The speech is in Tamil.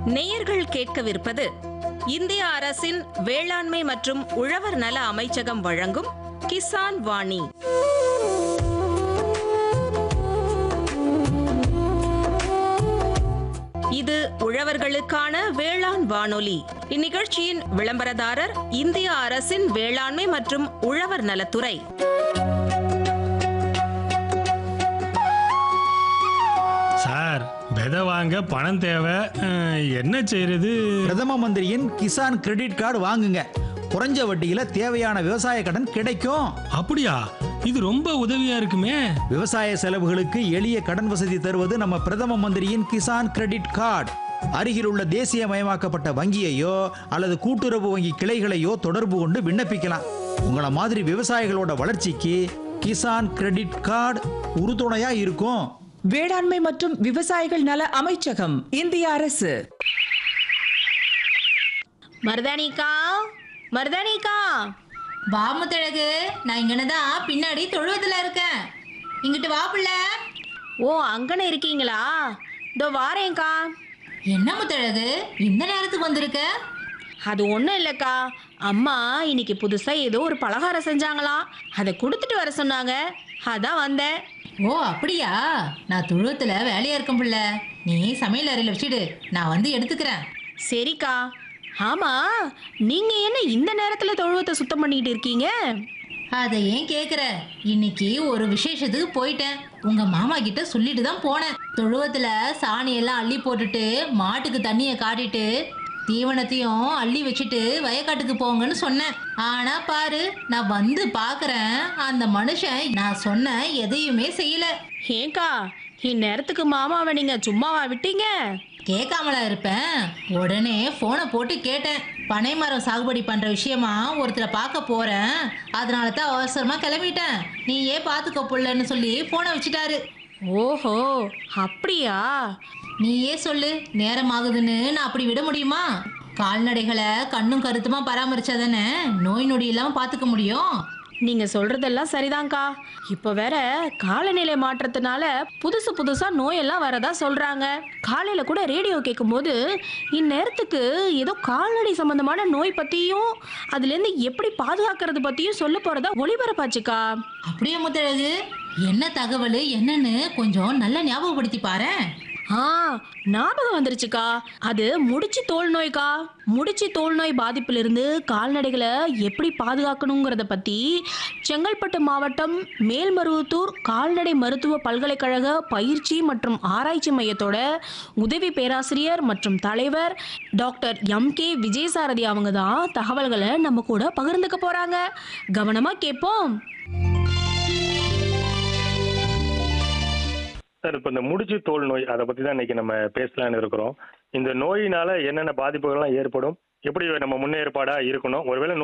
நேயர்கள் கேட்கவிருப்பது இந்திய அரசின் வேளாண்மை மற்றும் உழவர் நல அமைச்சகம் வழங்கும் கிசான் வாணி இது உழவர்களுக்கான வேளாண் வானொலி இந்நிகழ்ச்சியின் விளம்பரதாரர் இந்திய அரசின் வேளாண்மை மற்றும் உழவர் நலத்துறை சார் விதை வாங்க பணம் தேவை அஹ், என்ன செய்யறது பிரதம மந்திரியின் கிசான் கிரெடிட் கார்டு வாங்குங்க குறைஞ்ச வட்டியில தேவையான விவசாய கடன் கிடைக்கும் அப்படியா இது ரொம்ப உதவியா இருக்குமே விவசாய செலவுகளுக்கு எளிய கடன் வசதி தருவது நம்ம பிரதம மந்திரியின் கிசான் கிரெடிட் கார்டு அருகில் உள்ள தேசியமயமாக்கப்பட்ட வங்கியையோ அல்லது கூட்டுறவு வங்கி கிளைகளையோ தொடர்பு கொண்டு விண்ணப்பிக்கலாம் உங்கள மாதிரி விவசாயிகளோட வளர்ச்சிக்கு கிசான் கிரெடிட் கார்டு உறுதுணையா இருக்கும் வேளாண்மை மற்றும் விவசாயிகள் நல அமைச்சகம் இந்திய அரசு மருதானிக்கா மருதானிக்கா வா முத்தழகு நான் இங்கன தான் பின்னாடி தொழுவத்துல இருக்கேன் இங்கிட்டு வா புள்ள ஓ அங்கன இருக்கீங்களா இதோ வாரேன்க்கா என்ன முத்தழகு இந்த நேரத்துக்கு வந்திருக்க அது ஒன்றும் இல்லைக்கா அம்மா இன்னைக்கு புதுசாக ஏதோ ஒரு பலகாரம் செஞ்சாங்களாம் அதை கொடுத்துட்டு வர சொன்னாங்க அதான் வந்தேன் ஓ அப்படியா நான் தொழுவத்துல வேலையா இருக்கேன் புள்ள நீ சமையல் அறையில வச்சுடு நான் வந்து எடுத்துக்கிறேன் சரிக்கா ஆமா நீங்க என்ன இந்த நேரத்துல தொழுவத்தை சுத்தம் பண்ணிட்டு இருக்கீங்க அதை ஏன் கேக்குற இன்னைக்கு ஒரு விசேஷத்துக்கு போயிட்டேன் உங்க மாமா கிட்ட சொல்லிட்டு தான் போனேன் தொழுவத்துல சாணி எல்லாம் அள்ளி போட்டுட்டு மாட்டுக்கு தண்ணியை காட்டிட்டு தீவனத்தையும் அள்ளி வச்சுட்டு வயக்காட்டுக்கு போங்கன்னு சொன்னேன் ஆனா பாரு நான் வந்து பார்க்கறேன் அந்த மனுஷன் நான் சொன்ன எதையுமே செய்யல ஏங்கா இந்நேரத்துக்கு மாமாவை நீங்க சும்மாவா விட்டீங்க கேட்காமலா இருப்பேன் உடனே போனை போட்டு கேட்டேன் பனை மரம் சாகுபடி பண்ற விஷயமா ஒருத்தரை பார்க்க போறேன் அதனால தான் அவசரமா கிளம்பிட்டேன் நீ ஏன் பார்த்துக்கோ புள்ளன்னு சொல்லி போனை வச்சுட்டாரு ஓஹோ அப்படியா நீயே சொல்லு நேரம் ஆகுதுன்னு நான் அப்படி விட முடியுமா கால்நடைகளை கண்ணும் கருத்துமா பராமரிச்சாதானே நோய் நொடி இல்லாம பார்த்துக்க முடியும் நீங்க சொல்றதெல்லாம் சரிதான்க்கா இப்போ வேற காலநிலை மாற்றத்தினால புதுசு புதுசா நோயெல்லாம் வரதா சொல்றாங்க காலையில கூட ரேடியோ கேட்கும்போது இந்நேரத்துக்கு ஏதோ கால்நடை சம்பந்தமான நோய் பத்தியும் அதுல இருந்து எப்படி பாதுகாக்கிறது பத்தியும் சொல்ல போறதா ஒளிபரப்பாச்சுக்கா அப்படியே முத்தழகு என்ன தகவல் என்னன்னு கொஞ்சம் நல்லா ஞாபகப்படுத்தி பாரேன் ஆ ஞாபகம் வந்துருச்சுக்கா அது முடிச்சு தோல் நோய்க்கா முடிச்சு தோல் நோய் பாதிப்பிலிருந்து கால்நடைகளை எப்படி பாதுகாக்கணுங்கிறத பத்தி செங்கல்பட்டு மாவட்டம் மேல்மருவத்தூர் கால்நடை மருத்துவ பல்கலைக்கழக பயிற்சி மற்றும் ஆராய்ச்சி மையத்தோட உதவி பேராசிரியர் மற்றும் தலைவர் டாக்டர் எம் கே விஜயசாரதி அவங்க தான் தகவல்களை நம்ம கூட பகிர்ந்துக்க போறாங்க கவனமா கேட்போம் சார் இப்போ இந்த முடிச்சு தோல் நோய் அதை பற்றி தான் இன்னைக்கு நம்ம பேசலாம்னு இருக்கிறோம் இந்த நோயினால என்னென்ன பாதிப்புகள்லாம் ஏற்படும் எப்படி நம்ம முன்னேற்பாடாக இருக்கணும் ஒருவேளை